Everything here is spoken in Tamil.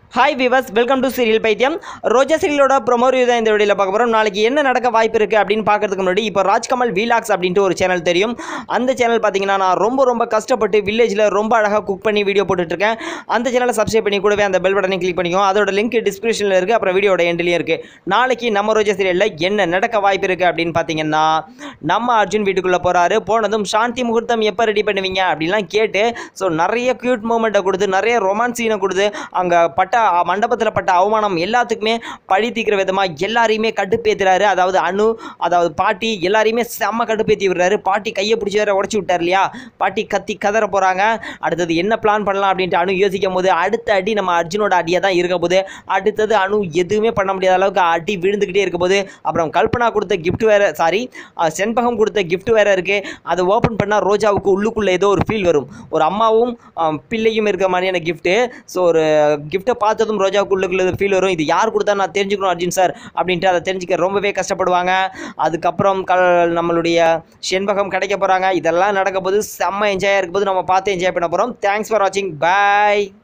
hi viewers welcome to serial பைத்தியம் ரோஜா சீரியலோட ப்ரொமோ ரிவ்யூ தான் இந்த வீடியோவில் பார்க்க போகிறோம் நாளைக்கு என்ன நடக்க வாய்ப்பு இருக்குது அப்படின்னு பார்க்கறதுக்கு முன்னாடி இப்போ ராஜ்கமல் வீலாக்ஸ் அப்படின்ட்டு ஒரு சேனல் தெரியும் அந்த சேனல் பார்த்தீங்கன்னா நான் ரொம்ப ரொம்ப கஷ்டப்பட்டு வில்லேஜில் ரொம்ப அழகாக குக் பண்ணி வீடியோ போட்டுட்ருக்கேன் அந்த சேனலை சப்ஸ்கிரைப் பண்ணி கூடவே அந்த பெல் பட்டனை கிளிக் பண்ணிக்கோ அதோட லிங்க் டிஸ்கிரிப்ஷனில் இருக்குது அப்புறம் வீடியோட எண்ட்லேயும் இருக்குது நாளைக்கு நம்ம ரோஜா சீரியலில் என்ன நடக்க வாய்ப்பு இருக்குது அப்படின்னு பார்த்தீங்கன்னா நம்ம அர்ஜுன் வீட்டுக்குள்ளே போகிறாரு போனதும் சாந்தி முகூர்த்தம் எப்போ ரெடி பண்ணுவீங்க அப்படின்லாம் கேட்டு ஸோ நிறைய க்யூட் மூமெண்ட்டை கொடுத்து நிறைய ரொமான்ஸ் சீனை கொடுத்து அங்கே பட்ட மண்டபத்தில் பட்ட அவமானம் எல்லாத்துக்குமே பழி தீக்கிற விதமாக எல்லாரையுமே கட்டுப்பேத்துறாரு அதாவது அணு அதாவது பாட்டி எல்லாரையுமே செம்ம கட்டுப்பேத்தி விடுறாரு பாட்டி கையை பிடிச்சி வேற உடச்சி விட்டார் இல்லையா பாட்டி கத்தி கதற போகிறாங்க அடுத்தது என்ன பிளான் பண்ணலாம் அப்படின்ட்டு அணு யோசிக்கும் போது அடுத்த அடி நம்ம அர்ஜுனோட அடியாக தான் இருக்க போது அடுத்தது அணு எதுவுமே பண்ண முடியாத அளவுக்கு அடி விழுந்துக்கிட்டே இருக்க போது அப்புறம் கல்பனா கொடுத்த gift வேற சாரி செண்பகம் கொடுத்த gift வேற இருக்கு அதை ஓப்பன் பண்ணால் ரோஜாவுக்கு உள்ளுக்குள்ளே ஏதோ ஒரு ஃபீல் வரும் ஒரு அம்மாவும் ஆ, பிள்ளையும் இருக்க மாதிரியான கிஃப்ட்டு ஸோ ஒரு கிஃப்ட்டை பார்த்ததும் ரோஜாவுக்கு உள்ளுக்குள்ள ஃபீல் வரும் இது யார் கொடுத்தா நான் தெரிஞ்சுக்கணும் அர்ஜுன் சார் அப்படின்ட்டு அதை தெரிஞ்சுக்க ரொம்பவே கஷ்டப்படுவாங்க அதுக்கப்புறம் க நம்மளுடைய செண்பகம் கிடைக்க போகிறாங்க இதெல்லாம் நடக்க போது செம்ம என்ஜாயாக இருக்க போது நம்ம பார்த்து என்ஜாய் பண்ண போகிறோம் தேங்க்ஸ் ஃபார் வாட்சிங் பாய்